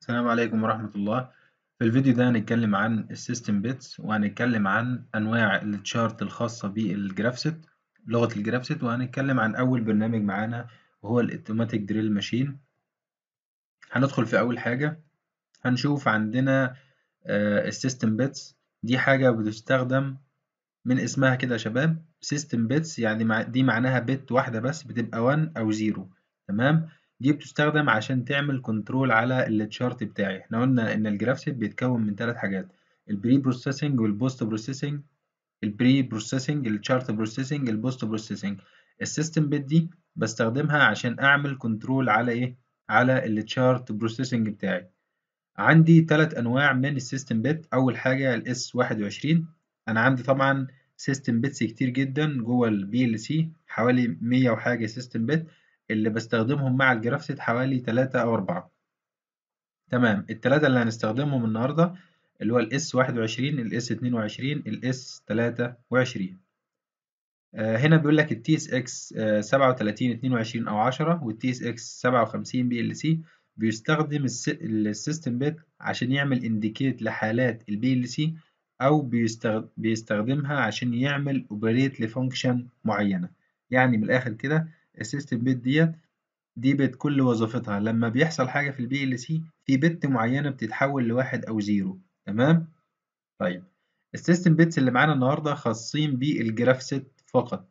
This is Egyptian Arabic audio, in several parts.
السلام عليكم ورحمة الله في الفيديو ده هنتكلم عن السيستم بيتس وهنتكلم عن أنواع التشارت الخاصة بالجرافست لغة الجرافست وهنتكلم عن أول برنامج معانا وهو الأوتوماتيك دريل ماشين هندخل في أول حاجة هنشوف عندنا السيستم بيتس دي حاجة بتستخدم من اسمها كده يا شباب سيستم بيتس يعني دي معناها بت واحدة بس بتبقى 1 أو 0 تمام دي بتستخدم عشان تعمل كنترول على التشارت بتاعي احنا قلنا ان الجرافست بيتكون من ثلاث حاجات البري بروسيسنج والبوست بروسيسنج البري بروسيسنج التشارت بروسيسنج البوست بروسيسنج السيستم بت دي بستخدمها عشان اعمل كنترول على ايه على التشارت بروسيسنج بتاعي عندي ثلاث انواع من السيستم بت اول حاجه الاس 21 انا عندي طبعا سيستم بيتس كتير جدا جوه البي ال سي حوالي 100 وحاجه سيستم بت اللي بستخدمهم مع الجرافست حوالي 3 أو 4 تمام التلاتة اللي هنستخدمهم النهاردة اللي هو الاس 21 الاس 22 الاس 23 آه هنا بيقول لك التي اس اكس 37 22 أو 10 والتي اس اكس 57 بي ال سي بيستخدم السيستم بيت عشان يعمل انديكيت لحالات البي ال سي أو بيستخدمها عشان يعمل اوبريت لفانكشن معينة يعني من الآخر كده السيستم بت ديت دي بت كل وظيفتها لما بيحصل حاجة في البي ال سي في بت معينة بتتحول لواحد أو زيرو تمام؟ طيب السيستم بيتس اللي معانا النهاردة خاصين بالجرافست فقط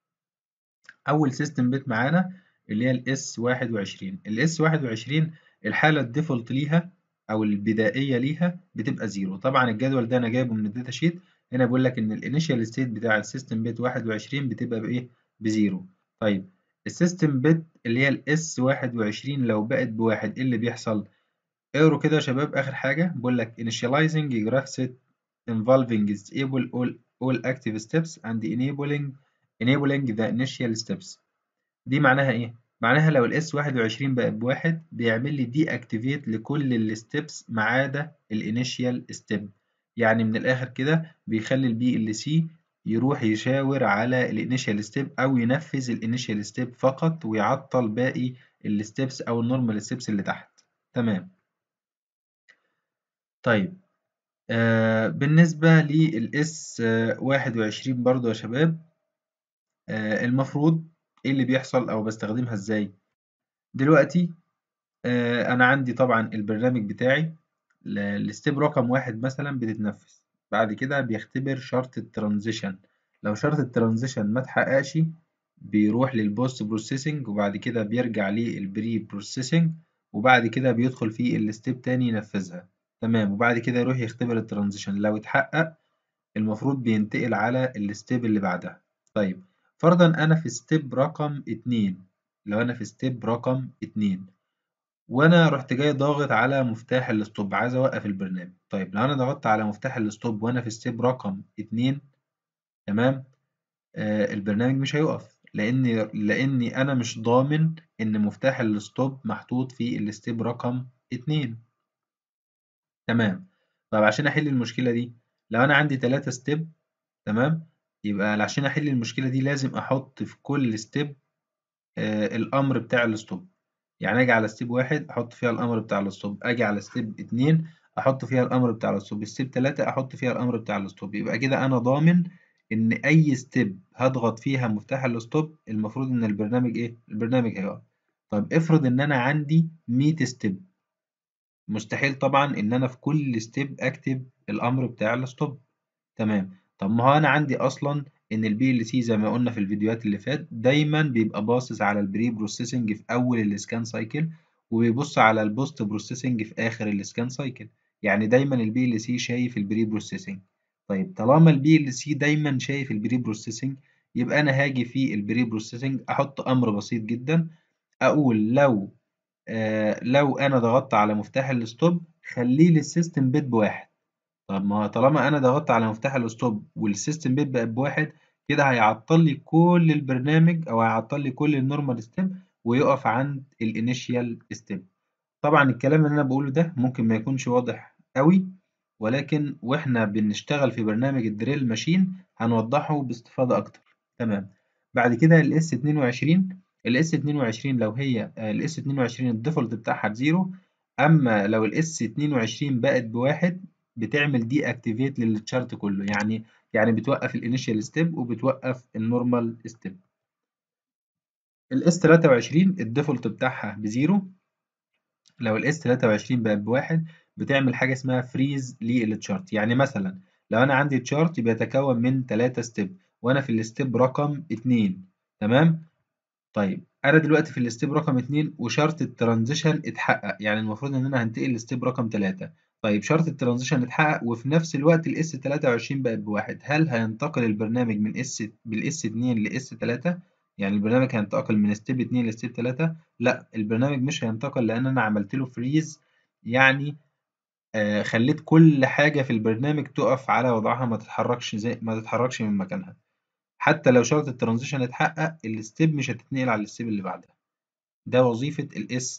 أول سيستم بت معانا اللي هي الاس واحد وعشرين الاس واحد وعشرين الحالة الديفولت ليها أو البدائية ليها بتبقى زيرو طبعا الجدول ده أنا جايبه من الداتا شيت هنا بيقول لك إن الانيشال ستيت بتاع السيستم بت واحد وعشرين بتبقى بإيه؟ بزيرو طيب السيستم بت اللي هي الاس 21 لو بقت بواحد ايه اللي بيحصل؟ اقروا كده يا شباب اخر حاجة بقول لك initializing graph set involving disable all all active steps and enabling enabling the initial steps دي معناها ايه؟ معناها لو الاس 21 بقت بواحد بيعمل لي دي اكتيفيت لكل الستبس ما عدا الانيشال ستيب يعني من الاخر كده بيخلي البي ال سي يروح يشاور على الانيشال ستيب او ينفذ الانيشال ستيب فقط ويعطل باقي الستبس او النورمال ستيبس اللي تحت تمام طيب آه بالنسبه للاس آه 21 برضو يا شباب آه المفروض ايه اللي بيحصل او بستخدمها ازاي دلوقتي آه انا عندي طبعا البرنامج بتاعي الستيب رقم واحد مثلا بتتنفذ بعد كده بيختبر شرط الترانزيشن لو شرط الترانزيشن ما اتحققش بيروح للبوست بروسيسنج وبعد كده بيرجع للبري بروسيسنج وبعد كده بيدخل في الستيب تاني ينفذها تمام وبعد كده يروح يختبر الترانزيشن لو اتحقق المفروض بينتقل على الستيب اللي بعدها طيب فرضا انا في ستيب رقم اتنين لو انا في ستيب رقم اتنين وانا رحت جاي ضاغط على مفتاح الستوب عايز اوقف البرنامج طيب لو انا ضغطت على مفتاح الستوب وانا في ستيب رقم اتنين تمام آه البرنامج مش هيقف لان لاني انا مش ضامن ان مفتاح الستوب محطوط في الستيب رقم اتنين تمام طب عشان احل المشكله دي لو انا عندي تلاتة ستيب تمام يبقى عشان احل المشكله دي لازم احط في كل ستيب آه الامر بتاع الستوب يعني اجي على ستيب واحد احط فيها الامر بتاع الستوب اجي على ستيب اتنين احط فيها الامر بتاع الستوب ستيب تلاتة احط فيها الامر بتاع الستوب يبقى كده انا ضامن ان اي ستيب هضغط فيها مفتاح الستوب المفروض ان البرنامج ايه البرنامج هيقف طب افرض ان انا عندي 100 ستيب مستحيل طبعا ان انا في كل ستيب اكتب الامر بتاع الستوب تمام طب ما هو انا عندي اصلا ان البي ال سي زي ما قلنا في الفيديوهات اللي فات دايما بيبقى باصص على البري بروسيسنج في اول السكان سايكل وبيبص على البوست بروسيسنج في اخر السكان سايكل يعني دايما البي ال سي شايف البري بروسيسنج طيب طالما البي ال سي دايما شايف البري بروسيسنج يبقى انا هاجي في البري بروسيسنج احط امر بسيط جدا اقول لو آه لو انا ضغطت على مفتاح الستوب خليه للسيستم بيت بواحد طب ما طالما انا ضغطت على مفتاح الستوب والسيستم بيت بقى بواحد كده هيعطل لي كل البرنامج او هيعطل لي كل النورمال ستيب ويقف عند الانيشيال ستيب طبعا الكلام اللي انا بقوله ده ممكن ما يكونش واضح قوي ولكن واحنا بنشتغل في برنامج الدريل ماشين هنوضحه باستفاضة اكتر تمام بعد كده الاس 22 الاس 22 لو هي الاس 22 الديفولت بتاعها بزيرو اما لو الاس 22 بقت بواحد بتعمل دي اكتيفيت للتشارت كله يعني يعني بتوقف الانيشال ستيب وبتوقف النورمال ستيب الاس 23 الديفولت بتاعها بزيرو لو الاس 23 بقت بواحد بتعمل حاجه اسمها فريز للتشارت يعني مثلا لو انا عندي تشارت بيتكون من 3 ستيب وانا في الستيب رقم 2 تمام طيب انا دلوقتي في الستيب رقم 2 وشرط الترانزيشن اتحقق يعني المفروض ان انا هنتقل لستيب رقم 3 طيب شرط الترانزيشن اتحقق وفي نفس الوقت الاس 23 بقت بواحد هل هينتقل البرنامج من اس بالاس 2 لاس 3 يعني البرنامج هينتقل من ستيب 2 لستيب 3 لا البرنامج مش هينتقل لان انا عملت له فريز يعني آه خليت كل حاجه في البرنامج تقف على وضعها ما تتحركش زي ما تتحركش من مكانها حتى لو شرط الترانزيشن اتحقق الستيب مش هتتنقل على الستيب اللي بعدها ده وظيفة الاس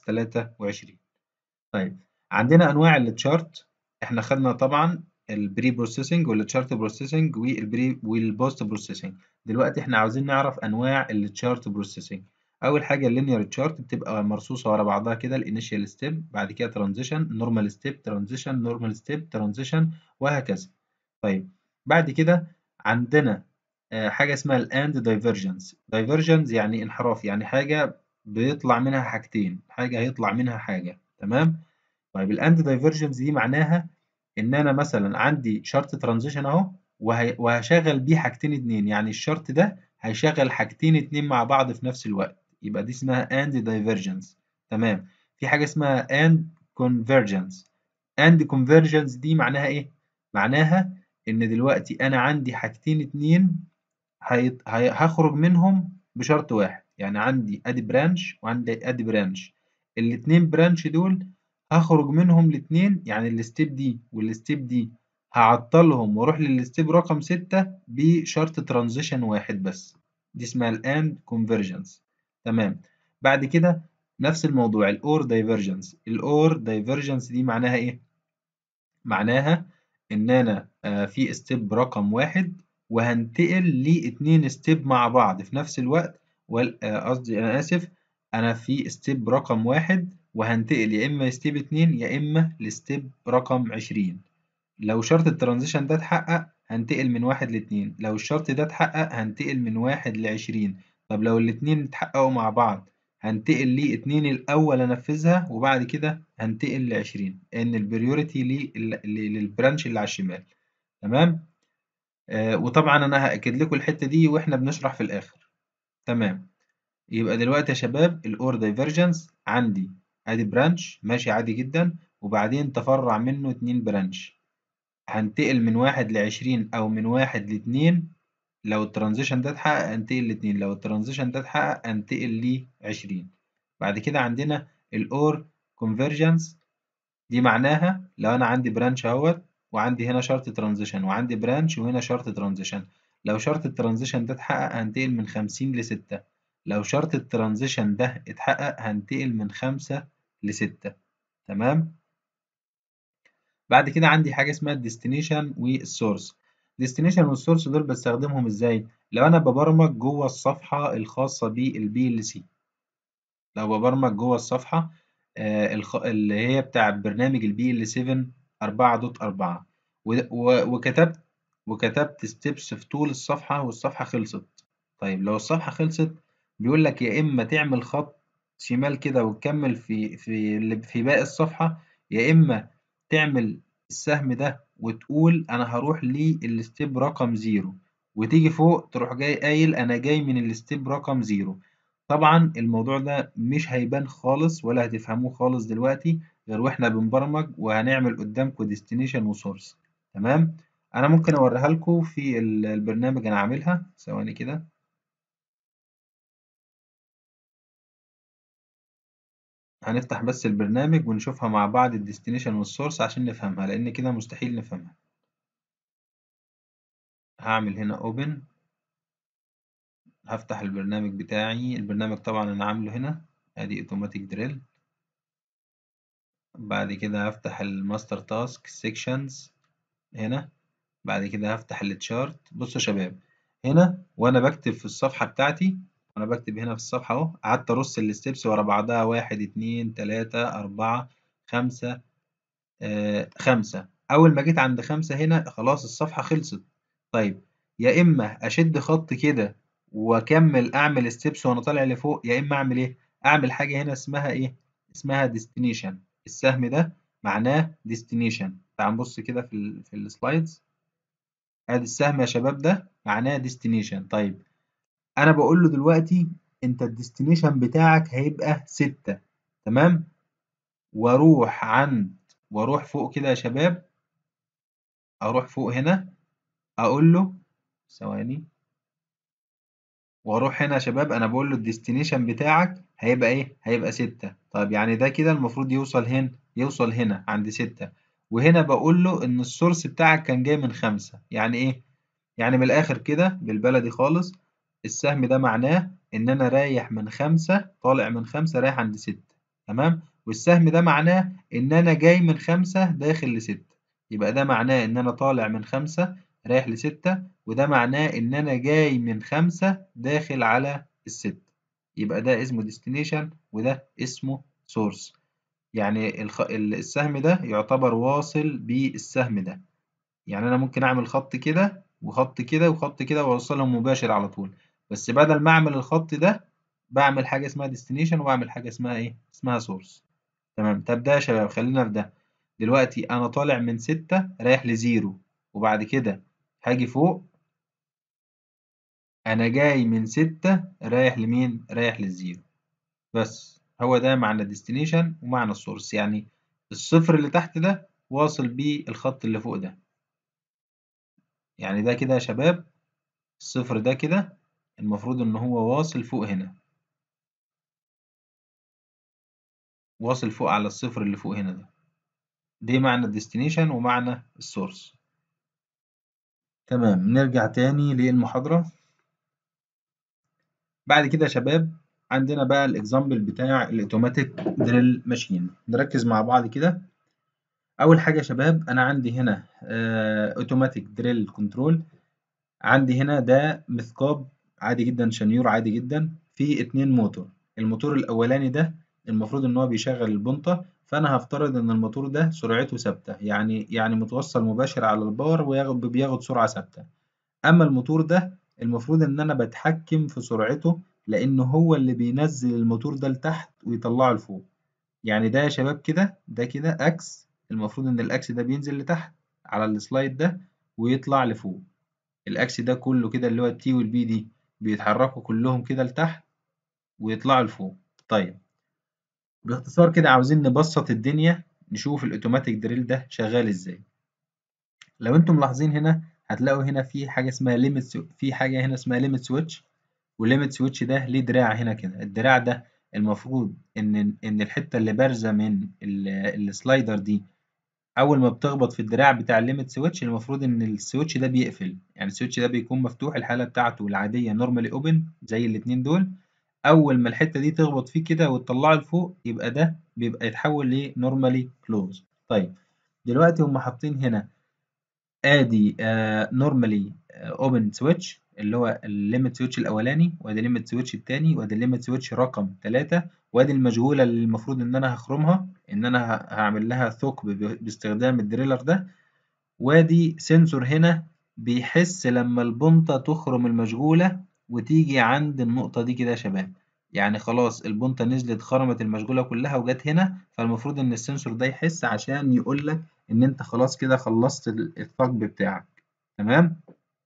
23 طيب عندنا انواع التشارت احنا خدنا طبعا البري بروسيسنج والتشارت بروسيسنج والبري والبوست بروسيسنج دلوقتي احنا عاوزين نعرف انواع التشارت بروسيسنج اول حاجه اللينير تشارت بتبقى مرصوصه ورا بعضها كده الانيشال ستيب بعد كده ترانزيشن نورمال ستيب ترانزيشن نورمال ستيب ترانزيشن وهكذا طيب بعد كده عندنا حاجة اسمها الأند دايفرجنس دايفرجنس يعني انحراف يعني حاجة بيطلع منها حاجتين حاجة هيطلع منها حاجة تمام طيب الأند دايفرجنس دي معناها إن أنا مثلا عندي شرط ترانزيشن أهو وهي... وهشغل بيه حاجتين اتنين يعني الشرط ده هيشغل حاجتين اتنين مع بعض في نفس الوقت يبقى دي اسمها أند دايفرجنس تمام في حاجة اسمها أند كونفرجنس أند كونفرجنس دي معناها إيه؟ معناها إن دلوقتي أنا عندي حاجتين اتنين هي... هي... هخرج منهم بشرط واحد يعني عندي ادي برانش وعندي ادي برانش الاتنين برانش دول هخرج منهم الاتنين يعني الستيب دي والستيب دي هعطلهم واروح للستيب رقم ستة بشرط ترانزيشن واحد بس دي اسمها الاند كونفرجنس تمام بعد كده نفس الموضوع الاور دايفرجنس الاور دايفرجنس دي معناها ايه معناها ان انا آه في ستيب رقم واحد وهنتقل لاتنين ستيب مع بعض في نفس الوقت قصدي انا اسف انا في ستيب رقم واحد وهنتقل يا اما ستيب اتنين يا اما لستيب رقم عشرين لو شرط الترانزيشن ده اتحقق هنتقل من واحد لاتنين لو الشرط ده اتحقق هنتقل من واحد لعشرين طب لو الاتنين اتحققوا مع بعض هنتقل لاتنين الاول انفذها وبعد كده هنتقل لعشرين ان البريوريتي للبرانش اللي على الشمال تمام آه وطبعا انا هاكد لكم الحته دي واحنا بنشرح في الاخر تمام يبقى دلوقتي يا شباب الاور دايفرجنس عندي ادي برانش ماشي عادي جدا وبعدين تفرع منه اتنين برانش هنتقل من واحد لعشرين او من واحد لاتنين لو الترانزيشن ده اتحقق هنتقل لاتنين لو الترانزيشن ده اتحقق هنتقل لعشرين بعد كده عندنا الاور كونفرجنس دي معناها لو انا عندي برانش اهوت وعندي هنا شرط ترانزيشن وعندي برانش وهنا شرط ترانزيشن لو شرط الترانزيشن ده اتحقق هنتقل من خمسين لستة لو شرط الترانزيشن ده اتحقق هنتقل من خمسة لستة تمام بعد كده عندي حاجة اسمها الديستنيشن والسورس الديستنيشن والسورس دول بستخدمهم ازاي لو انا ببرمج جوه الصفحة الخاصة بالبي ال سي لو ببرمج جوه الصفحة آه الخ... اللي هي بتاع برنامج البي ال 7 4.4 وكتبت وكتبت ستيبس في طول الصفحة والصفحة خلصت طيب لو الصفحة خلصت بيقول لك يا إما تعمل خط شمال كده وتكمل في في في باقي الصفحة يا إما تعمل السهم ده وتقول أنا هروح للستيب رقم زيرو وتيجي فوق تروح جاي قايل أنا جاي من الستيب رقم زيرو طبعا الموضوع ده مش هيبان خالص ولا هتفهموه خالص دلوقتي غير واحنا بنبرمج وهنعمل قدامكم ديستنيشن وسورس تمام انا ممكن اوريها لكم في البرنامج انا عاملها ثواني كده هنفتح بس البرنامج ونشوفها مع بعض الديستنيشن والسورس عشان نفهمها لان كده مستحيل نفهمها هعمل هنا open هفتح البرنامج بتاعي البرنامج طبعا انا عامله هنا ادي اوتوماتيك دريل بعد كده هفتح الماستر تاسك سيكشنز هنا بعد كده هفتح التشارت بصوا يا شباب هنا وانا بكتب في الصفحة بتاعتي وانا بكتب هنا في الصفحة اهو قعدت ارص الستبس ورا بعضها واحد اتنين تلاتة اربعة خمسة آه خمسة أول ما جيت عند خمسة هنا خلاص الصفحة خلصت طيب يا إما أشد خط كده وأكمل أعمل ستيبس وأنا طالع لفوق يا إما أعمل إيه؟ أعمل حاجة هنا اسمها إيه؟ اسمها destination السهم ده معناه destination تعال نبص كده في ال في السلايدز ادي السهم يا شباب ده معناه destination طيب انا بقول له دلوقتي انت الديستنيشن بتاعك هيبقى ستة تمام واروح عند واروح فوق كده يا شباب اروح فوق هنا اقول له ثواني واروح هنا يا شباب انا بقول له الديستنيشن بتاعك هيبقى ايه هيبقى ستة طيب يعني ده كده المفروض يوصل هنا يوصل هنا عند ستة وهنا بقول له ان السورس بتاعك كان جاي من خمسة يعني ايه يعني من الاخر كده بالبلدي خالص السهم ده معناه ان انا رايح من خمسة طالع من خمسة رايح عند ستة تمام والسهم ده معناه ان انا جاي من خمسة داخل لستة يبقى ده معناه ان انا طالع من خمسة رايح لستة وده معناه ان انا جاي من خمسة داخل على الستة يبقى ده اسمه destination وده اسمه source يعني الخ... السهم ده يعتبر واصل بالسهم ده يعني انا ممكن اعمل خط كده وخط كده وخط كده واوصلهم مباشر على طول بس بدل ما اعمل الخط ده بعمل حاجه اسمها destination وبعمل حاجه اسمها ايه اسمها source تمام طب ده يا شباب خلينا في ده دلوقتي انا طالع من ستة رايح لزيرو وبعد كده هاجي فوق انا جاي من ستة رايح لمين رايح للزيرو بس هو ده معنى destination ومعنى السورس يعني الصفر اللي تحت ده واصل بالخط اللي فوق ده يعني ده كده يا شباب الصفر ده كده المفروض ان هو واصل فوق هنا واصل فوق على الصفر اللي فوق هنا ده دي معنى الديستنيشن ومعنى السورس تمام نرجع تاني للمحاضرة بعد كده يا شباب عندنا بقى الاكزامبل بتاع الاوتوماتيك دريل ماشين نركز مع بعض كده اول حاجه يا شباب انا عندي هنا اوتوماتيك دريل كنترول عندي هنا ده مثقاب عادي جدا شنيور عادي جدا في اتنين موتور الموتور الاولاني ده المفروض ان هو بيشغل البنطه فانا هفترض ان الموتور ده سرعته ثابته يعني يعني متوصل مباشر على الباور وياخد بياخد سرعه ثابته اما الموتور ده المفروض ان انا بتحكم في سرعته لأنه هو اللي بينزل الموتور ده لتحت ويطلعه لفوق يعني ده يا شباب كده ده كده أكس المفروض إن الأكس ده بينزل لتحت على السلايد ده ويطلع لفوق الأكس ده كله كده اللي هو التي والبي دي بيتحركوا كلهم كده لتحت ويطلعوا لفوق طيب باختصار كده عاوزين نبسط الدنيا نشوف الأوتوماتيك دريل ده شغال إزاي لو انتم ملاحظين هنا هتلاقوا هنا في حاجة اسمها ليميت في حاجة هنا اسمها ليميت سويتش والليميت سويتش ده ليه دراع هنا كده الدراع ده المفروض ان ان الحته اللي بارزه من السلايدر دي اول ما بتخبط في الدراع بتاع الليميت سويتش المفروض ان السويتش ده بيقفل يعني السويتش ده بيكون مفتوح الحاله بتاعته العاديه نورمالي اوبن زي الاتنين دول اول ما الحته دي تخبط فيه كده وتطلعه لفوق يبقى ده بيبقى يتحول لنورمالي كلوز طيب دلوقتي هم حاطين هنا ادي نورمالي اوبن سويتش اللي هو الليميت سويتش الاولاني وادي الليميت سويتش التاني وادي الليميت سويتش رقم 3 وادي المشغوله اللي المفروض ان انا هخرمها ان انا هعمل لها ثقب باستخدام الدريلر ده وادي سنسور هنا بيحس لما البنطه تخرم المشغوله وتيجي عند النقطه دي كده يا شباب يعني خلاص البنطه نزلت خرمت المشغوله كلها وجت هنا فالمفروض ان السنسور ده يحس عشان يقول لك ان انت خلاص كده خلصت الثقب بتاعك تمام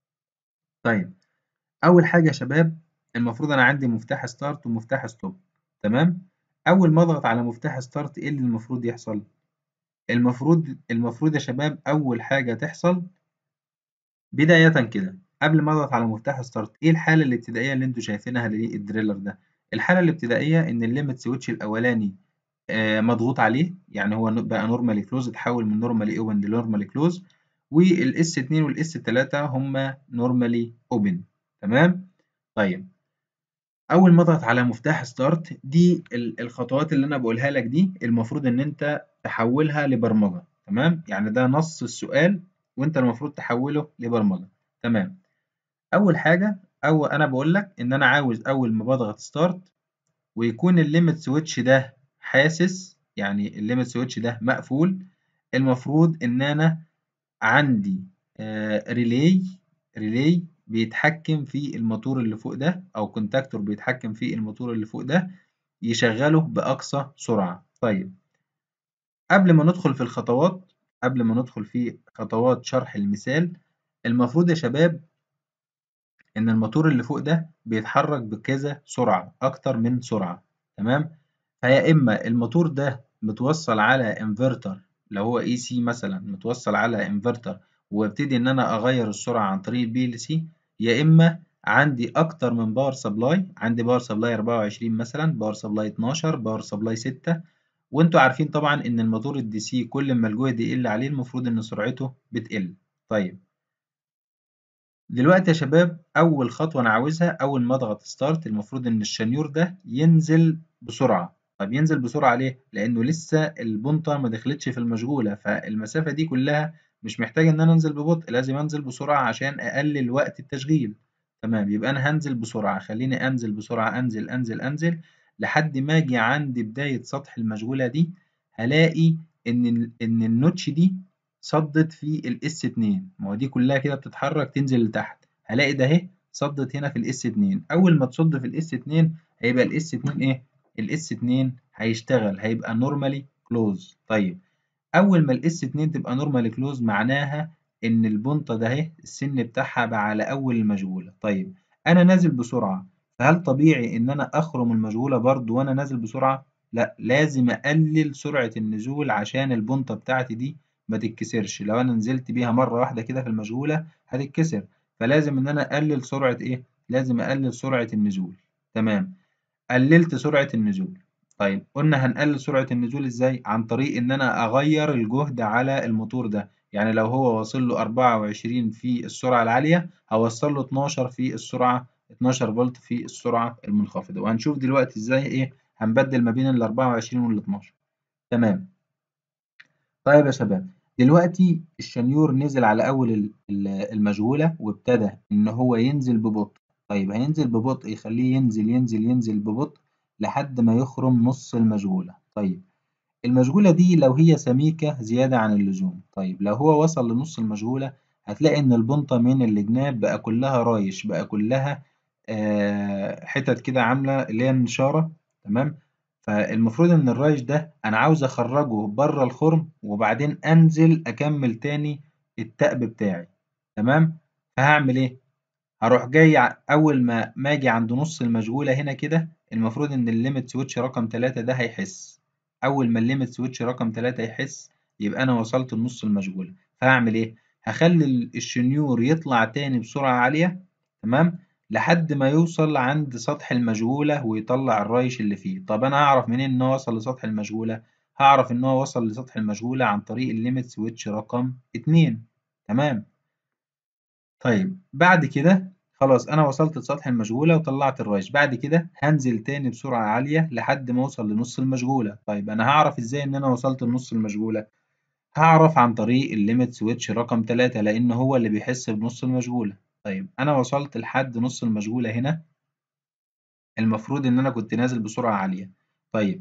طيب اول حاجه يا شباب المفروض انا عندي مفتاح ستارت ومفتاح ستوب تمام اول ما اضغط على مفتاح ستارت ايه اللي المفروض يحصل المفروض المفروض يا شباب اول حاجه تحصل بدايه كده قبل ما اضغط على مفتاح ستارت ايه الحاله الابتدائيه اللي انتوا شايفينها للدريلر ده الحاله الابتدائيه ان الليميت سويتش الاولاني آه مضغوط عليه يعني هو بقى نورمالي كلوز اتحول من نورمالي اوبن لنورمالي كلوز والاس 2 والاس 3 هما نورمالي اوبن تمام طيب اول ما اضغط على مفتاح ستارت دي الخطوات اللي انا بقولها لك دي المفروض ان انت تحولها لبرمجه تمام يعني ده نص السؤال وانت المفروض تحوله لبرمجه تمام اول حاجه او انا بقول لك ان انا عاوز اول ما بضغط ستارت ويكون الليميت سويتش ده حاسس يعني الليمت سويتش ده مقفول المفروض ان انا عندي آه ريلي ريلي بيتحكم في الموتور اللي فوق ده او كونتاكتور بيتحكم في الموتور اللي فوق ده يشغله باقصى سرعه طيب قبل ما ندخل في الخطوات قبل ما ندخل في خطوات شرح المثال المفروض يا شباب ان الموتور اللي فوق ده بيتحرك بكذا سرعه اكتر من سرعه تمام فيا اما الموتور ده متوصل على انفرتر لو هو اي سي مثلا متوصل على انفرتر وابتدي ان انا اغير السرعه عن طريق البي ال سي يا اما عندي اكتر من باور سبلاي عندي باور سبلاي 24 مثلا باور سبلاي 12 باور سبلاي 6 وانتوا عارفين طبعا ان الموتور الدي سي كل ما الجهد يقل عليه المفروض ان سرعته بتقل طيب دلوقتي يا شباب اول خطوه انا عاوزها اول ما اضغط ستارت المفروض ان الشنيور ده ينزل بسرعه طب ينزل بسرعه ليه لانه لسه البنطه ما دخلتش في المشغوله فالمسافه دي كلها مش محتاج ان انا انزل ببطء لازم انزل بسرعه عشان اقلل وقت التشغيل تمام يبقى انا هنزل بسرعه خليني انزل بسرعه انزل انزل انزل لحد ما اجي عند بدايه سطح المشغوله دي هلاقي ان ان النوتش دي صدت في الاس 2 ما هو دي كلها كده بتتحرك تنزل لتحت هلاقي ده اهي صدت هنا في الاس 2 اول ما تصد في الاس 2 هيبقى الاس 2 ايه الاس 2 هيشتغل هيبقى نورمالي كلوز طيب اول ما الاس 2 تبقى نورمالي كلوز معناها ان البنطه ده اهي السن بتاعها بقى على اول المشغوله طيب انا نازل بسرعه فهل طبيعي ان انا اخرم المشغوله برضو وانا نازل بسرعه لا لازم اقلل سرعه النزول عشان البنطه بتاعتي دي ما تتكسرش لو انا نزلت بيها مره واحده كده في المشغوله هتتكسر فلازم ان انا اقلل سرعه ايه لازم اقلل سرعه النزول تمام قللت سرعه النزول طيب قلنا هنقلل سرعه النزول ازاي عن طريق ان انا اغير الجهد على الموتور ده يعني لو هو واصل له 24 في السرعه العاليه هوصل له 12 في السرعه 12 فولت في السرعه المنخفضه وهنشوف دلوقتي ازاي ايه هنبدل ما بين ال 24 وال 12 تمام طيب يا شباب دلوقتي الشنيور نزل على أول المشغولة وابتدى إن هو ينزل ببطء طيب هينزل ببطء يخليه ينزل ينزل ينزل ببطء لحد ما يخرم نص المشغولة طيب المشغولة دي لو هي سميكة زيادة عن اللزوم طيب لو هو وصل لنص المشغولة هتلاقي إن البنطة من الجناب بقى كلها رايش بقى كلها آه حتت كده عاملة اللي هي النشارة تمام فالمفروض إن الرايش ده أنا عاوز أخرجه بره الخرم وبعدين أنزل أكمل تاني التأب بتاعي تمام فهعمل إيه؟ هروح جاي أول ما ما أجي عند نص المشغولة هنا كده المفروض إن الليمت سويتش رقم تلاتة ده هيحس أول ما الليمت سويتش رقم تلاتة يحس يبقى أنا وصلت لنص المشغولة فهعمل إيه؟ هخلي الشنيور يطلع تاني بسرعة عالية تمام لحد ما يوصل عند سطح المشغولة ويطلع الرايش اللي فيه طب أنا هعرف منين إن هو وصل لسطح المشغولة هعرف إن هو وصل لسطح المشغولة عن طريق الليمت سويتش رقم اتنين تمام طيب بعد كده خلاص أنا وصلت لسطح المشغولة وطلعت الرايش بعد كده هنزل تاني بسرعة عالية لحد ما أوصل لنص المشغولة طيب أنا هعرف إزاي إن أنا وصلت لنص المشغولة هعرف عن طريق الليمت سويتش رقم تلاتة لأن هو اللي بيحس بنص المشغولة طيب أنا وصلت لحد نص المشغولة هنا المفروض إن أنا كنت نازل بسرعة عالية طيب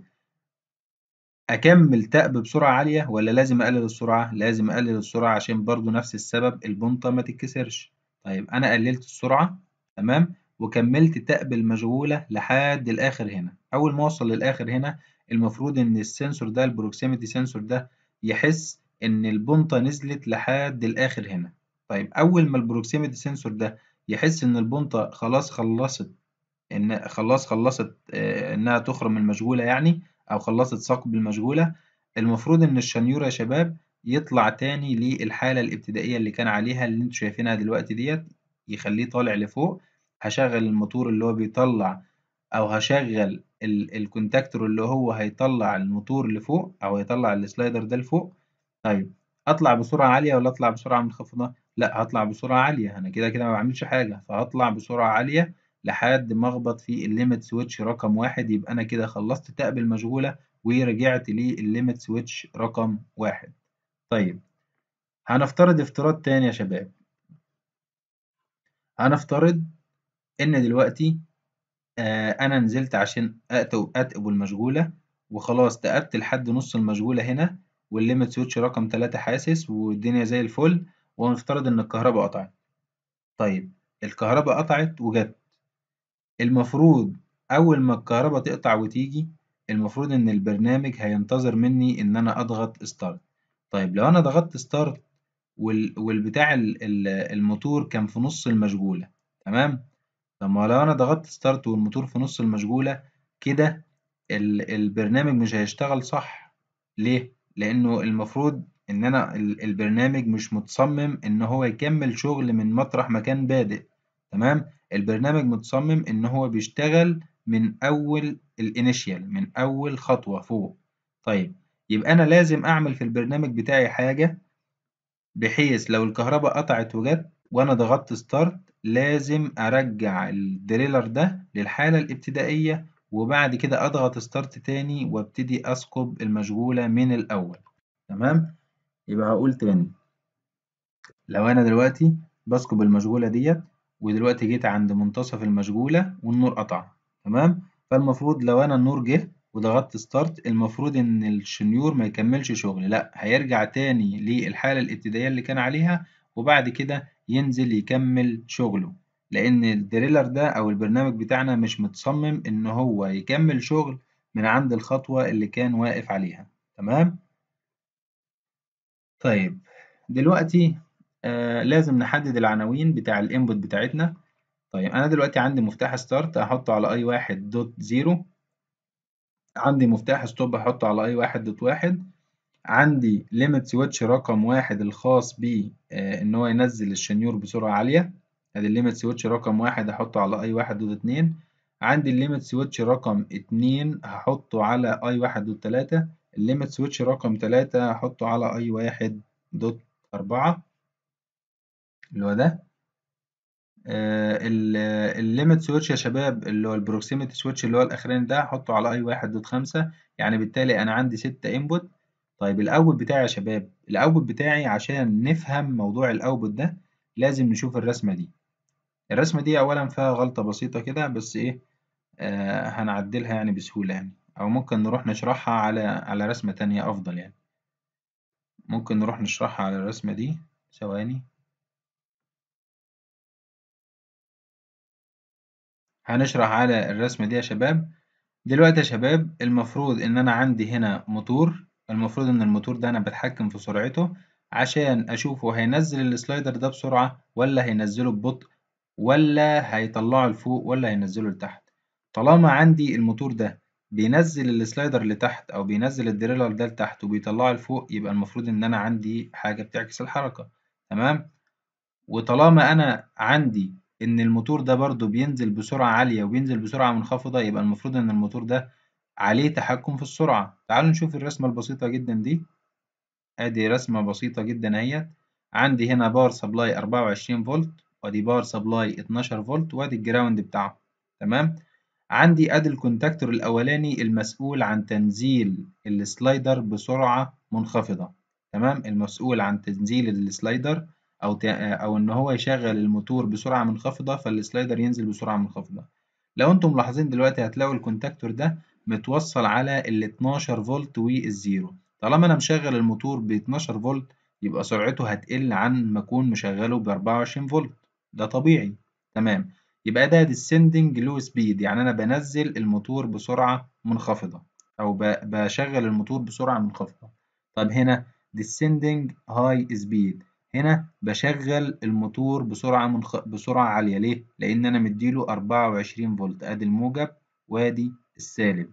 أكمل تأب بسرعة عالية ولا لازم أقلل السرعة؟ لازم أقلل السرعة عشان برضو نفس السبب البنطة ما تتكسرش طيب أنا قللت السرعة تمام وكملت تأب المشغولة لحد الآخر هنا أول ما أوصل للآخر هنا المفروض إن السنسور ده البروكسيميتي سنسور ده يحس إن البنطة نزلت لحد الآخر هنا طيب أول ما البروكسيميتي سنسور ده يحس إن البنطة خلاص خلصت إن خلاص خلصت آه إنها تخرم المشغولة يعني أو خلصت ثقب المشغولة المفروض إن الشنيور يا شباب يطلع تاني للحالة الابتدائية اللي كان عليها اللي انتوا شايفينها دلوقتي ديت يخليه طالع لفوق هشغل الموتور اللي هو بيطلع أو هشغل الكونتاكتور اللي هو هيطلع الموتور لفوق أو هيطلع السلايدر ده لفوق طيب أطلع بسرعة عالية ولا أطلع بسرعة منخفضة؟ لأ هطلع بسرعة عالية أنا كده كده ما بعملش حاجة فهطلع بسرعة عالية لحد ما أخبط في الليمت سويتش رقم واحد يبقى أنا كده خلصت تأب المشغولة ورجعت للليمت سويتش رقم واحد طيب هنفترض افتراض تاني يا شباب هنفترض إن دلوقتي آه أنا نزلت عشان أتقب المشغولة وخلاص تقبت لحد نص المشغولة هنا والليمت سويتش رقم تلاتة حاسس والدنيا زي الفل ونفترض إن الكهرباء قطعت طيب الكهرباء قطعت وجت المفروض أول ما الكهرباء تقطع وتيجي المفروض إن البرنامج هينتظر مني إن أنا أضغط ستارت طيب لو أنا ضغطت ستارت والبتاع الموتور كان في نص المشغولة تمام طب ما لو أنا ضغطت ستارت والموتور في نص المشغولة كده البرنامج مش هيشتغل صح ليه؟ لأنه المفروض إن أنا البرنامج مش متصمم إن هو يكمل شغل من مطرح ما كان بادئ تمام؟ البرنامج متصمم إن هو بيشتغل من أول الانيشيال من أول خطوة فوق طيب يبقى أنا لازم أعمل في البرنامج بتاعي حاجة بحيث لو الكهرباء قطعت وجت وأنا ضغطت ستارت لازم أرجع الدريلر ده للحالة الابتدائية وبعد كده أضغط ستارت تاني وابتدي أثقب المشغولة من الأول تمام يبقى هقول تاني لو أنا دلوقتي بثقب المشغولة ديت ودلوقتي جيت عند منتصف المشغولة والنور قطع تمام فالمفروض لو أنا النور جه وضغطت ستارت المفروض إن الشنيور ما يكملش شغل لأ هيرجع تاني للحالة الابتدائية اللي كان عليها وبعد كده ينزل يكمل شغله لأن الدريلر ده أو البرنامج بتاعنا مش متصمم إن هو يكمل شغل من عند الخطوة اللي كان واقف عليها تمام؟ طيب دلوقتي آه لازم نحدد العناوين بتاع الانبوت بتاعتنا طيب أنا دلوقتي عندي مفتاح ستارت هحطه على أي واحد دوت زيرو عندي مفتاح ستوب هحطه على أي واحد دوت واحد عندي ليميت سويتش رقم واحد الخاص بيه آه إن هو ينزل الشنيور بسرعة عالية ادي الليميت سويتش رقم واحد هحطه على اي واحد دوت اتنين عندي الليميت سويتش رقم اتنين هحطه على اي واحد دوت تلاتة الليميت سويتش رقم تلاتة هحطه على اي واحد دوت اربعة اللي هو ده آه الليميت سويتش يا شباب اللي هو البروكسيميتي سويتش اللي هو الاخراني ده هحطه على اي واحد دوت خمسة يعني بالتالي انا عندي ستة انبوت طيب الاوت بتاعي يا شباب الاوت بتاعي عشان نفهم موضوع الاوتبوت ده لازم نشوف الرسمة دي الرسمة دي أولا فيها غلطة بسيطة كده بس إيه آه هنعدلها يعني بسهولة يعني أو ممكن نروح نشرحها على على رسمة تانية أفضل يعني ممكن نروح نشرحها على الرسمة دي ثواني هنشرح على الرسمة دي يا شباب دلوقتي يا شباب المفروض إن أنا عندي هنا موتور المفروض إن الموتور ده أنا بتحكم في سرعته عشان أشوفه هينزل السلايدر ده بسرعة ولا هينزله ببطء ولا هيطلعه لفوق ولا هينزله لتحت طالما عندي الموتور ده بينزل السلايدر لتحت او بينزل الدريلر ده لتحت وبيطلعه لفوق يبقى المفروض ان انا عندي حاجة بتعكس الحركة تمام وطالما انا عندي ان الموتور ده برضو بينزل بسرعة عالية وبينزل بسرعة منخفضة يبقى المفروض ان الموتور ده عليه تحكم في السرعة تعالوا نشوف الرسمة البسيطة جدا دي ادي رسمة بسيطة جدا اهيت عندي هنا باور سبلاي 24 فولت وادي باور سبلاي 12 فولت وادي الجراوند بتاعه تمام عندي ادي الكونتاكتور الاولاني المسؤول عن تنزيل السلايدر بسرعة منخفضة تمام المسؤول عن تنزيل السلايدر او او ان هو يشغل الموتور بسرعة منخفضة فالسلايدر ينزل بسرعة منخفضة لو انتم ملاحظين دلوقتي هتلاقوا الكونتاكتور ده متوصل على ال 12 فولت والزيرو طالما انا مشغل الموتور ب 12 فولت يبقى سرعته هتقل عن ما اكون مشغله ب 24 فولت ده طبيعي تمام يبقى ده descending low speed يعني انا بنزل الموتور بسرعة منخفضة او بشغل الموتور بسرعة منخفضة طب هنا descending high speed هنا بشغل الموتور بسرعة منخ... بسرعة عالية ليه؟ لأن أنا مديله 24 فولت أدي الموجب وأدي السالب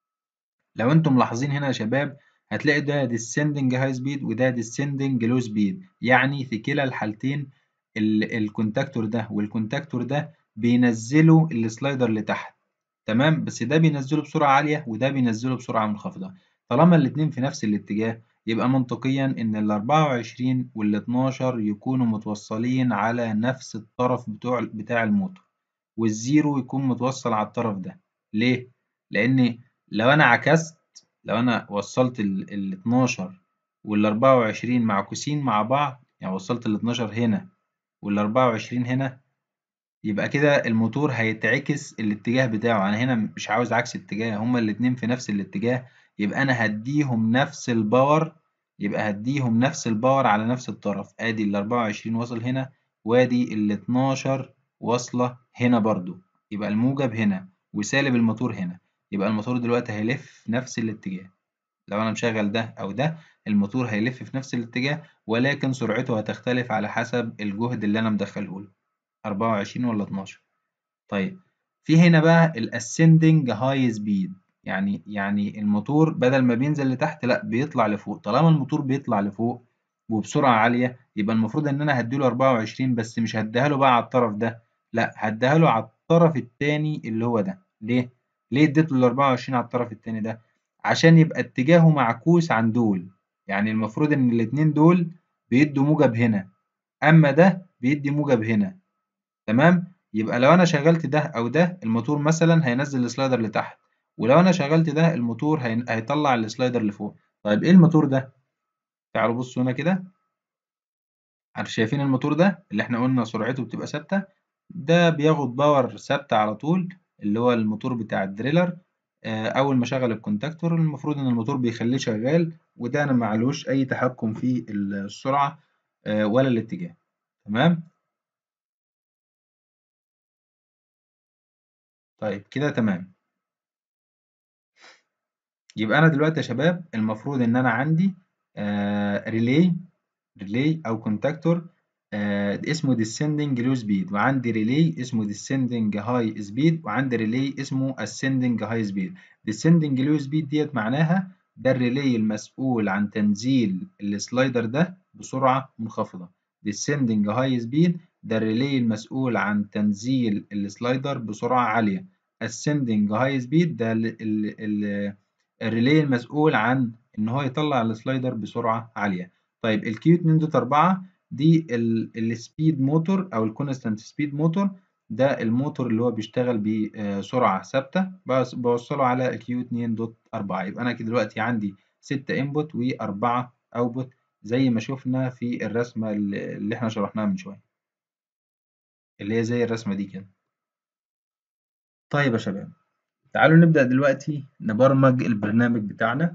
لو أنتم ملاحظين هنا يا شباب هتلاقي ده descending high speed وده descending low speed يعني في كلا الحالتين الكونتاكتور ده والكونتاكتور ده بينزلوا السلايدر لتحت تمام بس ده بينزله بسرعة عالية وده بينزله بسرعة منخفضة طالما الاتنين في نفس الاتجاه يبقى منطقيا إن ال 24 وال 12 يكونوا متوصلين على نفس الطرف بتوع بتاع الموتور والزيرو يكون متوصل على الطرف ده ليه؟ لأن لو أنا عكست لو أنا وصلت ال 12 وال 24 معكوسين مع بعض يعني وصلت ال 12 هنا وال 24 هنا يبقى كده الموتور هيتعكس الاتجاه بتاعه انا هنا مش عاوز عكس اتجاه هما الاتنين في نفس الاتجاه يبقى انا هديهم نفس الباور يبقى هديهم نفس الباور على نفس الطرف ادي ال 24 واصل هنا وادي ال 12 واصلة هنا برضو يبقى الموجب هنا وسالب الموتور هنا يبقى الموتور دلوقتي هيلف نفس الاتجاه لو انا مشغل ده او ده الموتور هيلف في نفس الاتجاه ولكن سرعته هتختلف على حسب الجهد اللي انا مدخله له 24 ولا 12 طيب في هنا بقى الاسندنج هاي سبيد يعني يعني الموتور بدل ما بينزل لتحت لا بيطلع لفوق طالما الموتور بيطلع لفوق وبسرعة عالية يبقى المفروض ان انا هديله 24 بس مش هديها له بقى على الطرف ده لا هديها له على الطرف التاني اللي هو ده ليه ليه اديت له ال 24 على الطرف التاني ده عشان يبقى اتجاهه معكوس عن دول يعني المفروض ان الاتنين دول بيدوا موجب هنا اما ده بيدي موجب هنا تمام يبقى لو انا شغلت ده او ده الموتور مثلا هينزل السلايدر لتحت ولو انا شغلت ده الموتور هي... هيطلع السلايدر لفوق طيب ايه الموتور ده تعالوا بصوا هنا كده عارف شايفين الموتور ده اللي احنا قلنا سرعته بتبقى ثابته ده بياخد باور ثابته على طول اللي هو الموتور بتاع الدريلر اول ما اشغل الكونتاكتور المفروض ان الموتور بيخليه شغال وده انا معلوش اي تحكم في السرعه ولا الاتجاه تمام طيب كده تمام يبقى انا دلوقتي يا شباب المفروض ان انا عندي آه ريلي ريلي او كونتاكتور آه اسمه descending low speed وعندي ريلي اسمه descending high speed وعندي ريلي اسمه ascending high speed descending low speed ديت معناها ده الريلي المسؤول عن تنزيل السلايدر ده بسرعة منخفضة descending high speed ده الريلي المسؤول عن تنزيل السلايدر بسرعة عالية ascending high speed ده ال ال ال الريلي المسؤول عن ان هو يطلع السلايدر بسرعة عالية طيب الكيو 2 دوت 4 دي السبيد موتور او الكونستانت سبيد موتور ده الموتور اللي هو بيشتغل بسرعة ثابتة بس بوصله على الكيو 2 دوت 4 يبقى انا كده دلوقتي عندي 6 انبوت و4 اوتبوت زي ما شفنا في الرسمة اللي احنا شرحناها من شوية اللي هي زي الرسمة دي كده طيب يا شباب تعالوا نبدأ دلوقتي نبرمج البرنامج بتاعنا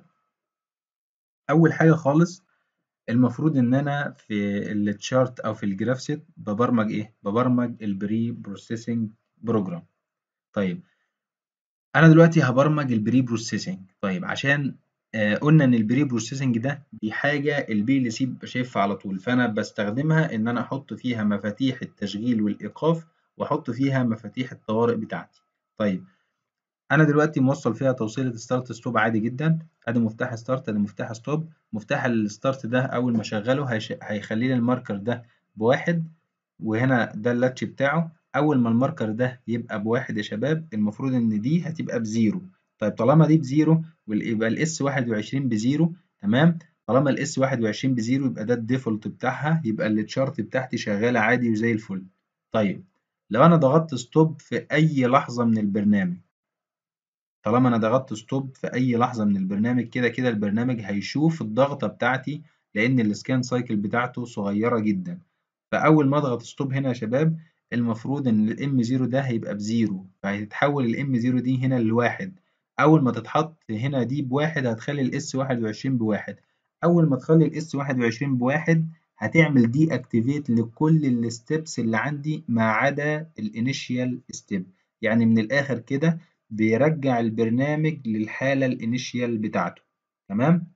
أول حاجة خالص المفروض إن أنا في التشارت أو في الجراف سيت ببرمج إيه؟ ببرمج البري بروسيسنج بروجرام طيب أنا دلوقتي هبرمج البري بروسيسنج طيب عشان آه قلنا إن البري بروسيسنج ده دي حاجة البي ال سي بيبقى شايفها على طول فأنا بستخدمها إن أنا أحط فيها مفاتيح التشغيل والإيقاف وأحط فيها مفاتيح الطوارئ بتاعتي طيب انا دلوقتي موصل فيها توصيله ستارت ستوب عادي جدا ادي مفتاح ستارت ادي مفتاح ستوب مفتاح الستارت ده اول ما اشغله هيش... هيخلي لي الماركر ده بواحد وهنا ده اللاتش بتاعه اول ما الماركر ده يبقى بواحد يا شباب المفروض ان دي هتبقى بزيرو طيب طالما دي بزيرو يبقى الاس 21 بزيرو تمام طالما الاس 21 بزيرو يبقى ده الديفولت بتاعها يبقى التشارت بتاعتي شغاله عادي وزي الفل طيب لو انا ضغطت ستوب في اي لحظه من البرنامج طالما انا ضغطت ستوب في اي لحظه من البرنامج كده كده البرنامج هيشوف الضغطه بتاعتي لان السكان سايكل بتاعته صغيره جدا فاول ما اضغط ستوب هنا يا شباب المفروض ان الام 0 ده هيبقى بزيرو فهتتحول الام 0 دي هنا لواحد اول ما تتحط هنا دي بواحد هتخلي الاس 21 بواحد اول ما تخلي الاس 21 بواحد هتعمل دي اكتيفيت لكل الستبس اللي عندي ما عدا الانيشيال ستيب يعني من الاخر كده بيرجع البرنامج للحالة الانيشيال بتاعته تمام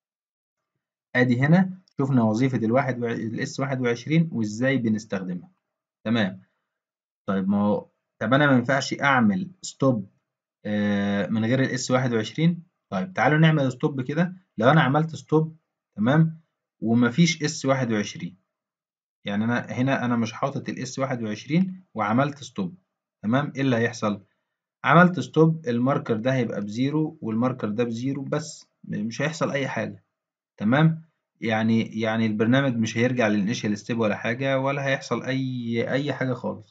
ادي هنا شفنا وظيفة الواحد الاس 21 وازاي بنستخدمها تمام طيب ما هو طب انا ما ينفعش اعمل ستوب آه من غير الاس 21 طيب تعالوا نعمل ستوب كده لو انا عملت ستوب تمام ومفيش اس 21 يعني انا هنا انا مش حاطط الاس 21 وعملت ستوب تمام ايه اللي هيحصل عملت ستوب الماركر ده هيبقى بزيرو والماركر ده بزيرو بس مش هيحصل اي حاجة تمام يعني يعني البرنامج مش هيرجع للانيشال ستيب ولا حاجة ولا هيحصل اي اي حاجة خالص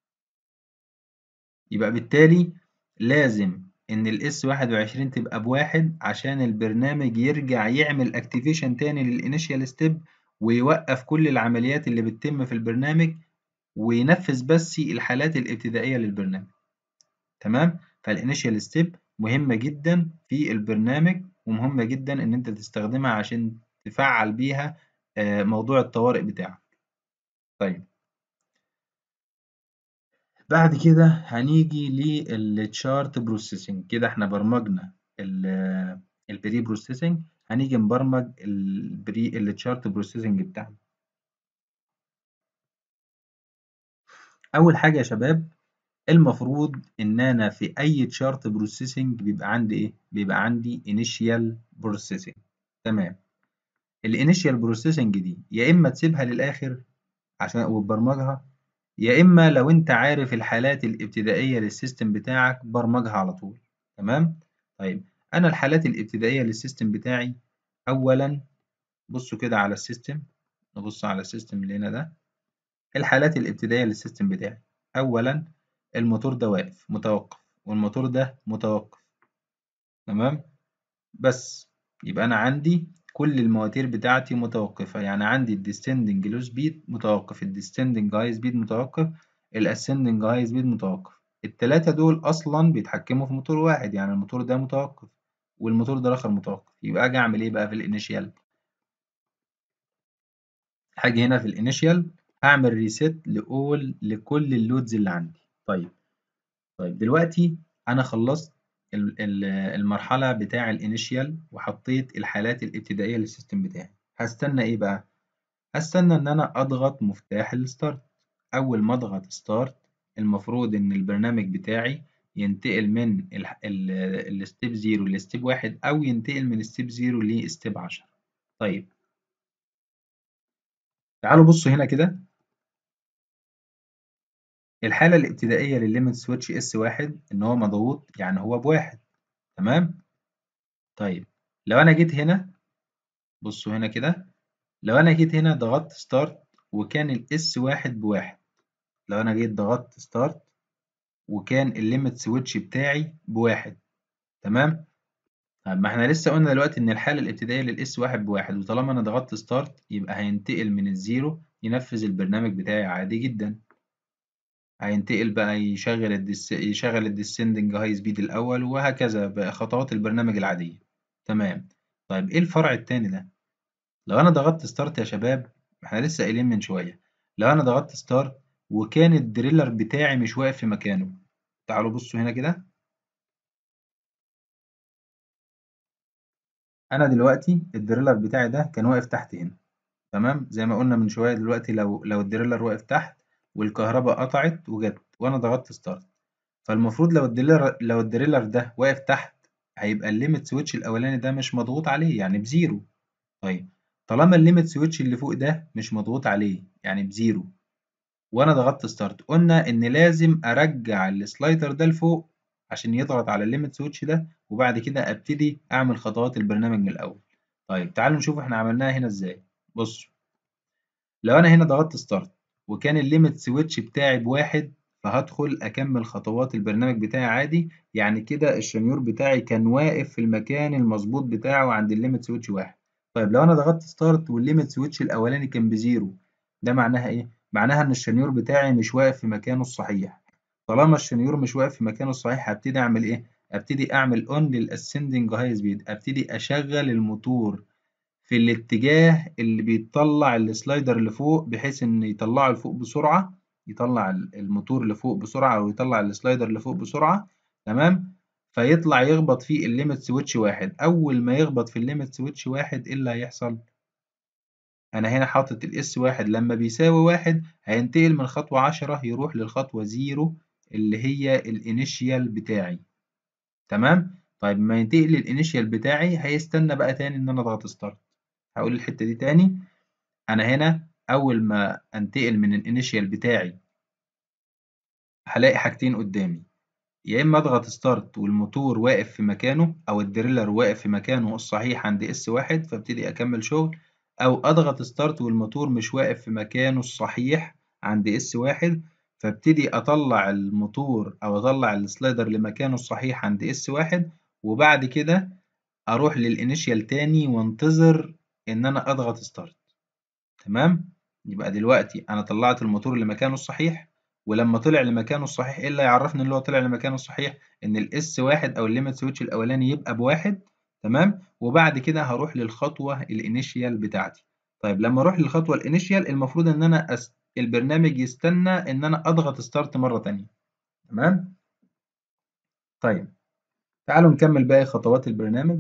يبقى بالتالي لازم ان الاس 21 تبقى بواحد عشان البرنامج يرجع يعمل اكتيفيشن تاني للانيشال ستيب ويوقف كل العمليات اللي بتتم في البرنامج وينفذ بس الحالات الابتدائية للبرنامج تمام فالانيشال ستيب مهمة جدا في البرنامج ومهمة جدا ان انت تستخدمها عشان تفعل بيها موضوع الطوارئ بتاعك طيب بعد كده هنيجي للتشارت بروسيسنج كده احنا برمجنا البري بروسيسنج هنيجي نبرمج البري التشارت بروسيسنج بتاعنا اول حاجه يا شباب المفروض ان انا في اي تشارت بروسيسنج بيبقى عندي ايه بيبقى عندي انيشيال بروسيسنج تمام الانيشيال بروسيسنج دي يا اما تسيبها للاخر عشان وتبرمجها يا اما لو انت عارف الحالات الابتدائيه للسيستم بتاعك برمجها على طول تمام طيب انا الحالات الابتدائيه للسيستم بتاعي اولا بصوا كده على السيستم نبص على السيستم اللي هنا ده الحالات الابتدائيه للسيستم بتاعي اولا الموتور ده واقف متوقف والموتور ده متوقف تمام بس يبقى انا عندي كل المواتير بتاعتي متوقفة يعني عندي الديستندنج لو سبيد متوقف الديستندنج هاي سبيد متوقف الاسندنج هاي سبيد متوقف التلاتة دول أصلا بيتحكموا في موتور واحد يعني الموتور ده متوقف والموتور ده الآخر متوقف يبقى أجي أعمل إيه بقى في الإنيشيال هاجي هنا في الإنيشيال هعمل ريست لأول لكل اللودز اللي عندي طيب طيب دلوقتي أنا خلصت المرحلة بتاع الانيشيال وحطيت الحالات الابتدائية للسيستم بتاعي هستنى ايه بقى هستنى ان انا اضغط مفتاح الستارت اول ما اضغط ستارت المفروض ان البرنامج بتاعي ينتقل من الستيب 0 لستيب 1 او ينتقل من ستيب 0 لستيب 10 طيب تعالوا بصوا هنا كده الحالة الابتدائية للليمت سويتش اس واحد ان هو مضغوط يعني هو بواحد تمام طيب لو انا جيت هنا بصوا هنا كده لو انا جيت هنا ضغطت ستارت وكان الاس واحد بواحد لو انا جيت ضغطت ستارت وكان الليمت سويتش بتاعي بواحد تمام طب ما احنا لسه قلنا دلوقتي ان الحالة الابتدائية للاس واحد بواحد وطالما انا ضغطت ستارت يبقى هينتقل من الزيرو ينفذ البرنامج بتاعي عادي جدا هينتقل بقى يشغل الدس... يشغل الديسندنج هاي سبيد الأول وهكذا بخطوات البرنامج العادية تمام طيب إيه الفرع التاني ده؟ لو أنا ضغطت ستارت يا شباب إحنا لسه قايلين من شوية لو أنا ضغطت ستارت وكان الدريلر بتاعي مش واقف في مكانه تعالوا بصوا هنا كده أنا دلوقتي الدريلر بتاعي ده كان واقف تحت هنا تمام زي ما قلنا من شوية دلوقتي لو لو الدريلر واقف تحت والكهرباء قطعت وجت وانا ضغطت ستارت فالمفروض لو الدريلر لو الدريلر ده واقف تحت هيبقى الليمت سويتش الاولاني ده مش مضغوط عليه يعني بزيرو طيب طالما الليمت سويتش اللي فوق ده مش مضغوط عليه يعني بزيرو وانا ضغطت ستارت قلنا ان لازم ارجع السلايدر ده لفوق عشان يضغط على الليمت سويتش ده وبعد كده ابتدي اعمل خطوات البرنامج من الاول طيب تعالوا نشوف احنا عملناها هنا ازاي بصوا لو انا هنا ضغطت ستارت وكان الليمت سويتش بتاعي بواحد فهدخل أكمل خطوات البرنامج بتاعي عادي يعني كده الشنيور بتاعي كان واقف في المكان المظبوط بتاعه عند الليمت سويتش واحد طيب لو أنا ضغطت ستارت والليمت سويتش الأولاني كان بزيرو ده معناها إيه؟ معناها إن الشنيور بتاعي مش واقف في مكانه الصحيح طالما الشنيور مش واقف في مكانه الصحيح هبتدي أعمل إيه؟ أبتدي أعمل أون للأسندنج هاي سبيد أبتدي أشغل الموتور في الاتجاه اللي بيطلع السلايدر لفوق بحيث ان يطلعه لفوق بسرعة يطلع الموتور لفوق بسرعة او يطلع السلايدر لفوق بسرعة تمام فيطلع يخبط في الليمت سويتش واحد اول ما يخبط في الليمت سويتش واحد ايه اللي هيحصل انا هنا حاطط الاس واحد لما بيساوي واحد هينتقل من خطوة عشرة يروح للخطوة زيرو اللي هي الانيشيال بتاعي تمام طيب ما ينتقل للانيشيال بتاعي هيستنى بقى تاني ان انا اضغط ستارت هقول الحتة دي تاني أنا هنا أول ما أنتقل من الانيشيال بتاعي هلاقي حاجتين قدامي يا إما أضغط ستارت والموتور واقف في مكانه أو الدريلر واقف في مكانه الصحيح عند اس واحد فابتدي أكمل شغل أو أضغط ستارت والموتور مش واقف في مكانه الصحيح عند اس واحد فابتدي أطلع الموتور أو أطلع السلايدر لمكانه الصحيح عند اس واحد وبعد كده أروح للإنيشيال تاني وانتظر إن أنا أضغط ستارت تمام يبقى دلوقتي أنا طلعت الموتور لمكانه الصحيح ولما طلع لمكانه الصحيح إيه اللي يعرفني إن هو طلع لمكانه الصحيح؟ إن الإس واحد أو الليمت سويتش الأولاني يبقى بواحد تمام وبعد كده هروح للخطوة الإنيشيال بتاعتي طيب لما أروح للخطوة الإنيشيال المفروض إن أنا أس... البرنامج يستنى إن أنا أضغط ستارت مرة تانية تمام؟ طيب تعالوا نكمل باقي خطوات البرنامج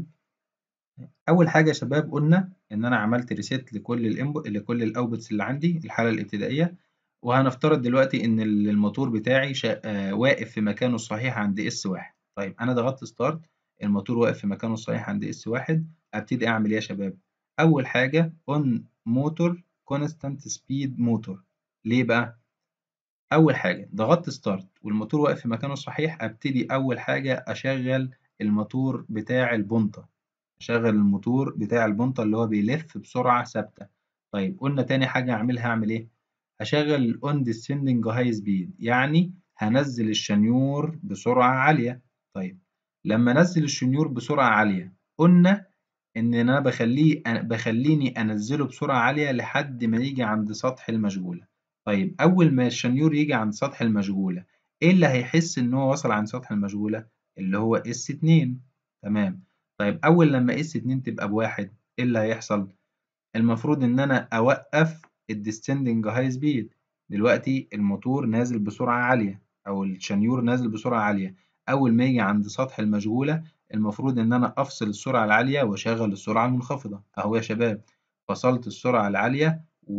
اول حاجه يا شباب قلنا ان انا عملت ريسيت لكل الانبوت لكل الاوتبوتس اللي عندي الحاله الابتدائيه وهنفترض دلوقتي ان الموتور بتاعي شا... آه واقف في مكانه الصحيح عند اس واحد طيب انا ضغطت ستارت الموتور واقف في مكانه الصحيح عند اس واحد ابتدي اعمل ايه يا شباب اول حاجه اون موتور كونستانت سبيد موتور ليه بقى اول حاجه ضغطت ستارت والموتور واقف في مكانه الصحيح ابتدي اول حاجه اشغل الموتور بتاع البنطه اشغل الموتور بتاع البنطه اللي هو بيلف بسرعه ثابته طيب قلنا تاني حاجه اعملها اعمل ايه هشغل الاون ديسندنج هاي سبيد يعني هنزل الشنيور بسرعه عاليه طيب لما انزل الشنيور بسرعه عاليه قلنا ان انا بخليه بخليني انزله بسرعه عاليه لحد ما يجي عند سطح المشغوله طيب اول ما الشنيور يجي عند سطح المشغوله ايه اللي هيحس ان هو وصل عند سطح المشغوله اللي هو اس 2 تمام طيب أول لما اس 2 تبقى بواحد إيه اللي هيحصل؟ المفروض إن أنا أوقف الديسندنج هاي سبيد دلوقتي الموتور نازل بسرعة عالية أو الشنيور نازل بسرعة عالية أول ما يجي عند سطح المشغولة المفروض إن أنا أفصل السرعة العالية وأشغل السرعة المنخفضة أهو يا شباب فصلت السرعة العالية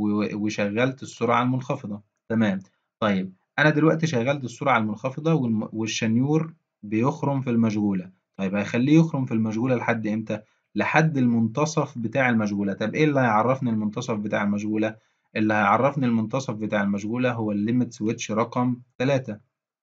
وشغلت السرعة المنخفضة تمام طيب أنا دلوقتي شغلت السرعة المنخفضة والشنيور بيخرم في المشغولة طيب هيخليه يخرم في المشغولة لحد إمتى؟ لحد المنتصف بتاع المشغولة طب إيه اللي هيعرفني المنتصف بتاع المشغولة؟ اللي هيعرفني المنتصف بتاع المشغولة هو الليمت سويتش رقم 3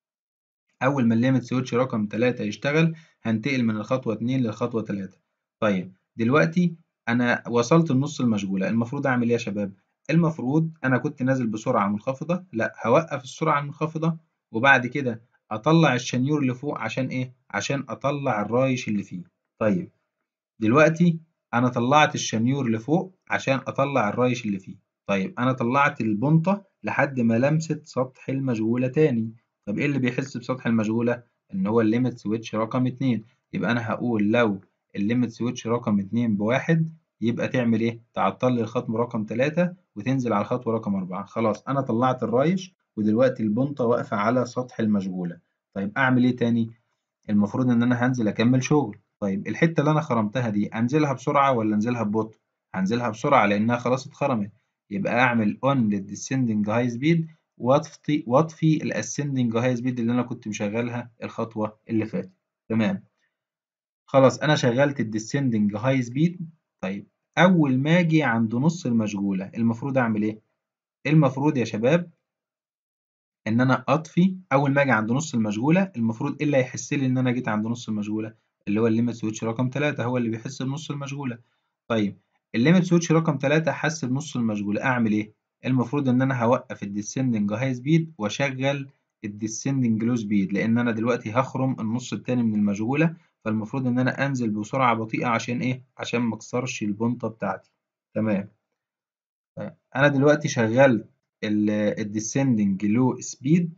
أول ما الليمت سويتش رقم 3 يشتغل هنتقل من الخطوة 2 للخطوة 3 طيب دلوقتي أنا وصلت النص المشغولة المفروض أعمل إيه يا شباب؟ المفروض أنا كنت نازل بسرعة منخفضة لا هوقف السرعة المنخفضة وبعد كده اطلع الشنيور لفوق عشان ايه عشان اطلع الرايش اللي فيه طيب دلوقتي انا طلعت الشنيور لفوق عشان اطلع الرايش اللي فيه طيب انا طلعت البنطة لحد ما لمست سطح المشغولة تاني طب ايه اللي بيحس بسطح المشغولة ان هو الليمت سويتش رقم اتنين يبقى انا هقول لو الليمت سويتش رقم اتنين بواحد يبقى تعمل ايه تعطل لي الخطوة رقم تلاتة وتنزل على الخطوة رقم أربعة خلاص أنا طلعت الرايش ودلوقتي البنطة واقفة على سطح المشغولة طيب أعمل إيه تاني؟ المفروض إن أنا هنزل أكمل شغل طيب الحتة اللي أنا خرمتها دي أنزلها بسرعة ولا أنزلها ببطء؟ هنزلها بسرعة لأنها خلاص اتخرمت يبقى أعمل on للديسندنج هاي سبيد وأطفي وأطفي الأسندنج هاي سبيد اللي أنا كنت مشغلها الخطوة اللي فاتت تمام خلاص أنا شغلت الديسندنج هاي سبيد طيب أول ما أجي عند نص المشغولة المفروض أعمل إيه؟ المفروض يا شباب ان انا اطفي اول ما اجي عند نص المشغوله المفروض ايه اللي هيحس لي ان انا جيت عند نص المشغوله اللي هو الليمت سويتش رقم 3 هو اللي بيحس بنص المشغوله طيب الليمت سويتش رقم 3 حس بنص المشغوله اعمل ايه المفروض ان انا هوقف الديسندنج هاي سبيد واشغل الديسندنج لو سبيد لان انا دلوقتي هخرم النص التاني من المشغوله فالمفروض ان انا انزل بسرعه بطيئه عشان ايه عشان ما اكسرش البنطه بتاعتي تمام طيب انا دلوقتي شغلت الديسندنج لو سبيد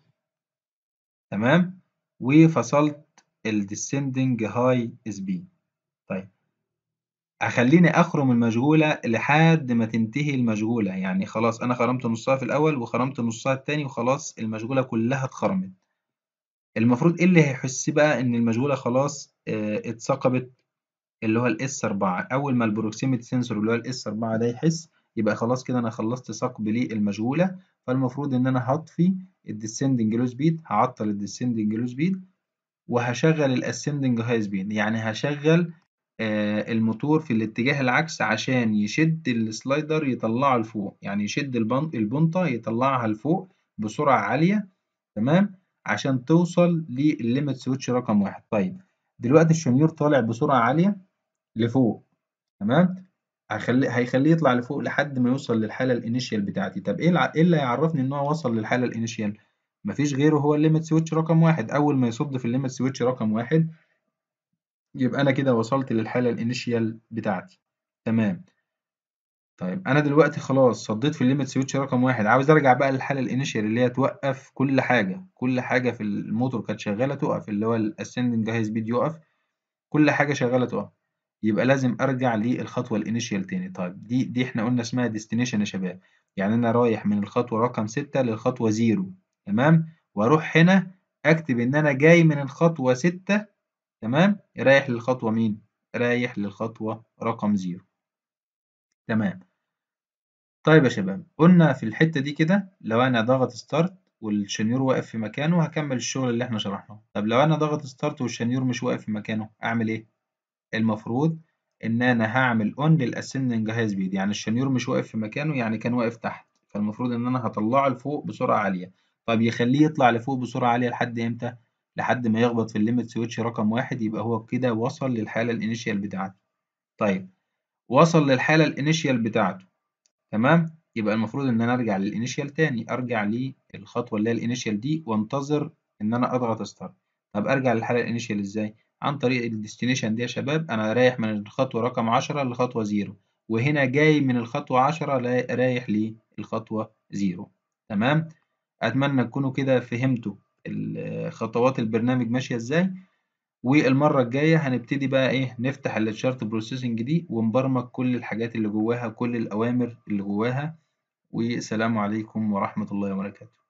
تمام وفصلت الديسندنج هاي سبيد طيب هخليني اخرم المشغولة لحد ما تنتهي المشغولة يعني خلاص انا خرمت نصها في الاول وخرمت نصها التاني وخلاص المشغولة كلها اتخرمت المفروض ايه اللي هيحس بقى ان المشغولة خلاص اه اتثقبت اللي هو الاس 4 اول ما البروكسيميتي سنسور اللي هو الاس 4 ده يحس يبقى خلاص كده انا خلصت ثقب للمشغوله فالمفروض ان انا هطفي الديسندنج لو سبيد هعطل الديسندنج لو سبيد وهشغل الاسندنج هاي سبيد يعني هشغل آه الموتور في الاتجاه العكس عشان يشد السلايدر يطلعه لفوق يعني يشد البنطه يطلعها لفوق بسرعه عاليه تمام عشان توصل للليمت سويتش رقم واحد طيب دلوقتي الشنيور طالع بسرعه عاليه لفوق تمام هيخليه هيخليه يطلع لفوق لحد ما يوصل للحاله الانيشيال بتاعتي طب ايه ايه اللي هيعرفني ان هو وصل للحاله الانيشيال مفيش غيره هو الليمت سويتش رقم واحد اول ما يصد في الليمت سويتش رقم واحد يبقى انا كده وصلت للحاله الانيشيال بتاعتي تمام طيب أنا دلوقتي خلاص صديت في الليميت سويتش رقم واحد عاوز أرجع بقى للحالة الانيشال اللي هي توقف كل حاجة كل حاجة في الموتور كانت شغالة تقف اللي هو الاسcending هاي سبيد يقف كل حاجة شغالة تقف يبقى لازم أرجع للخطوة الانيشال تاني طيب دي دي احنا قلنا اسمها ديستنيشن يا شباب يعني أنا رايح من الخطوة رقم ستة للخطوة زيرو تمام وأروح هنا أكتب إن أنا جاي من الخطوة ستة تمام رايح للخطوة مين؟ رايح للخطوة رقم زيرو تمام طيب يا شباب قلنا في الحتة دي كده لو أنا ضغط ستارت والشنيور واقف في مكانه هكمل الشغل اللي احنا شرحناه طب لو أنا ضغط ستارت والشنيور مش واقف في مكانه أعمل إيه؟ المفروض إن أنا هعمل أون للأسندنج هاي سبيد يعني الشنيور مش واقف في مكانه يعني كان واقف تحت فالمفروض إن أنا هطلعه لفوق بسرعة عالية طب يخليه يطلع لفوق بسرعة عالية لحد إمتى؟ لحد ما يخبط في الليميت سويتش رقم واحد يبقى هو كده وصل للحالة الانيشيال بتاعته طيب وصل للحالة الانيشيال بتاعته تمام يبقى المفروض ان انا ارجع للانيشيال تاني ارجع للخطوه اللي هي الانيشيال دي وانتظر ان انا اضغط ستارت طب ارجع للحاله الانيشيال ازاي عن طريق الديستنيشن دي يا شباب انا رايح من الخطوه رقم 10 للخطوه 0 وهنا جاي من الخطوه 10 رايح للخطوه 0 تمام اتمنى تكونوا كده فهمتوا خطوات البرنامج ماشيه ازاي والمرة الجاية هنبتدي بقى إيه نفتح التشارت بروسيسنج دي ونبرمج كل الحاجات اللي جواها كل الأوامر اللي جواها والسلام عليكم ورحمة الله وبركاته